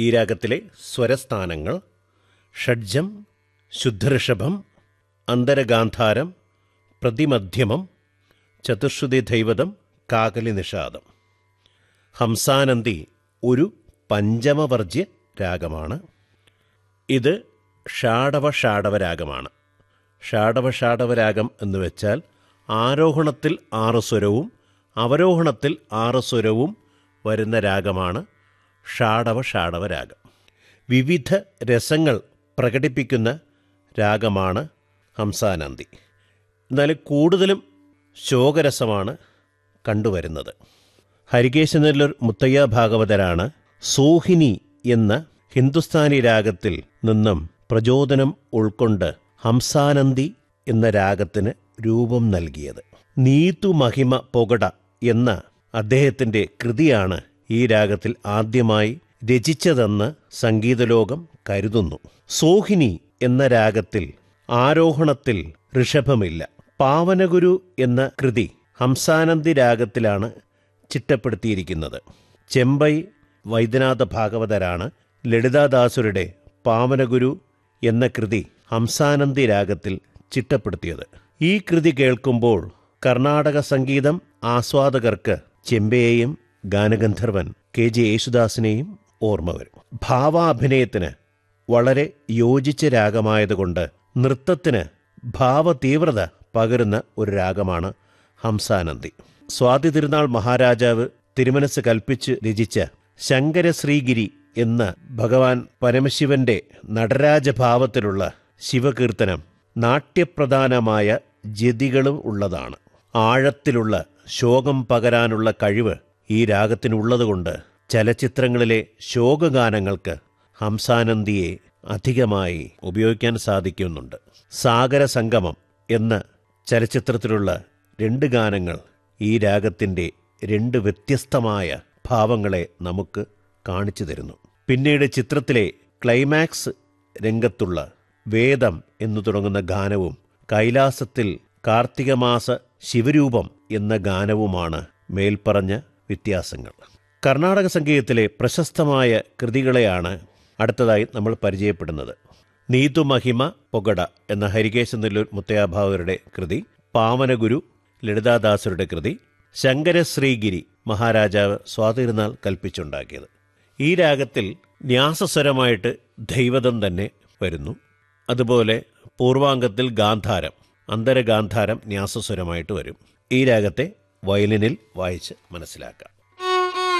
ഈ രാഗത്തിലെ സ്വരസ്ഥാനങ്ങൾ ഷഡ്ജം ശുദ്ധഋഷഭം അന്തരഗാന്ധാരം പ്രതിമധ്യമം ചതുർശ്രുതി ദൈവതം കാകലി നിഷാദം ഹംസാനന്ദി ഒരു പഞ്ചമവർജ്യ രാഗമാണ് ഇത് ഷാഡവ ഷാഡവ രാഗമാണ് ഷാഡവ ഷാഡവ രാഗം എന്ന് വെച്ചാൽ ആരോഹണത്തിൽ ആറ് സ്വരവും അവരോഹണത്തിൽ ആറ് സ്വരവും വരുന്ന രാഗമാണ് ഷാഡവ ഷാഡവ രാഗം വിവിധ രസങ്ങൾ പ്രകടിപ്പിക്കുന്ന രാഗമാണ് ഹംസാനന്ദി എന്നാൽ കൂടുതലും ശോകരസമാണ് കണ്ടുവരുന്നത് ഹരികേശനെല്ലൂർ മുത്തയ്യ ഭാഗവതരാണ് സോഹിനി എന്ന ഹിന്ദുസ്ഥാനി രാഗത്തിൽ നിന്നും പ്രചോദനം ഉൾക്കൊണ്ട് ഹംസാനന്ദി എന്ന രാഗത്തിന് രൂപം നൽകിയത് നീതു മഹിമ പൊകട എന്ന അദ്ദേഹത്തിൻ്റെ കൃതിയാണ് ഈ രാഗത്തിൽ ആദ്യമായി രചിച്ചതെന്ന് സംഗീതലോകം കരുതുന്നു സോഹിനി എന്ന രാഗത്തിൽ ആരോഹണത്തിൽ ഋഷഭമില്ല പാവനഗുരു എന്ന കൃതി ഹംസാനന്ദി രാഗത്തിലാണ് ചിട്ടപ്പെടുത്തിയിരിക്കുന്നത് ചെമ്പൈ വൈദ്യനാഥ ഭാഗവതരാണ് ലളിതാദാസുരുടെ പാവനഗുരു എന്ന കൃതി ഹംസാനന്ദി രാഗത്തിൽ ചിട്ടപ്പെടുത്തിയത് ഈ കൃതി കേൾക്കുമ്പോൾ കർണാടക സംഗീതം ആസ്വാദകർക്ക് ചെമ്പയെയും ഗാനഗന്ധർവൻ കെ ജെ യേശുദാസിനെയും ഓർമ്മ വരും ഭാവാഭിനയത്തിന് വളരെ യോജിച്ച രാഗമായതുകൊണ്ട് നൃത്തത്തിന് ഭാവതീവ്രത പകരുന്ന ഒരു രാഗമാണ് ഹംസാനന്ദി സ്വാതി തിരുനാൾ മഹാരാജാവ് തിരുമനസ് കൽപ്പിച്ച് രചിച്ച ശങ്കരശ്രീഗിരി എന്ന ഭഗവാൻ പരമശിവന്റെ നടരാജഭാവത്തിലുള്ള ശിവകീർത്തനം നാട്യപ്രധാനമായ ജതികളും ഉള്ളതാണ് ആഴത്തിലുള്ള ശോകം പകരാനുള്ള കഴിവ് ഈ രാഗത്തിനുള്ളതുകൊണ്ട് ചലച്ചിത്രങ്ങളിലെ ശോകഗാനങ്ങൾക്ക് ഹംസാനന്ദിയെ അധികമായി ഉപയോഗിക്കാൻ സാധിക്കുന്നുണ്ട് സാഗര സംഗമം എന്ന ചലച്ചിത്രത്തിലുള്ള രണ്ട് ഗാനങ്ങൾ ഈ രാഗത്തിൻ്റെ രണ്ട് വ്യത്യസ്തമായ ഭാവങ്ങളെ നമുക്ക് കാണിച്ചു തരുന്നു പിന്നീട് ചിത്രത്തിലെ ക്ലൈമാക്സ് രംഗത്തുള്ള വേദം എന്നു തുടങ്ങുന്ന ഗാനവും കൈലാസത്തിൽ കാർത്തികമാസ ശിവരൂപം എന്ന ഗാനവുമാണ് മേൽപ്പറഞ്ഞ വ്യത്യാസങ്ങൾ കർണാടക സംഗീതത്തിലെ പ്രശസ്തമായ കൃതികളെയാണ് അടുത്തതായി നമ്മൾ പരിചയപ്പെടുന്നത് നീതു മഹിമ പൊഗട എന്ന ഹരികേശ നെല്ലൂർ മുത്തയാഭാവരുടെ കൃതി പാവനഗുരു ലളിതാദാസരുടെ കൃതി ശങ്കരശ്രീഗിരി മഹാരാജാവ് സ്വാതിരുന്നാൾ കൽപ്പിച്ചുണ്ടാക്കിയത് ഈ രാഗത്തിൽ ന്യാസസ്വരമായിട്ട് ദൈവതം തന്നെ വരുന്നു അതുപോലെ പൂർവാംഗത്തിൽ ഗാന്ധാരം അന്തരഗാന്ധാരം ന്യാസസ്വരമായിട്ട് വരും ഈ രാഗത്തെ വയലിനിൽ വായിച്ച് മനസ്സിലാക്കാം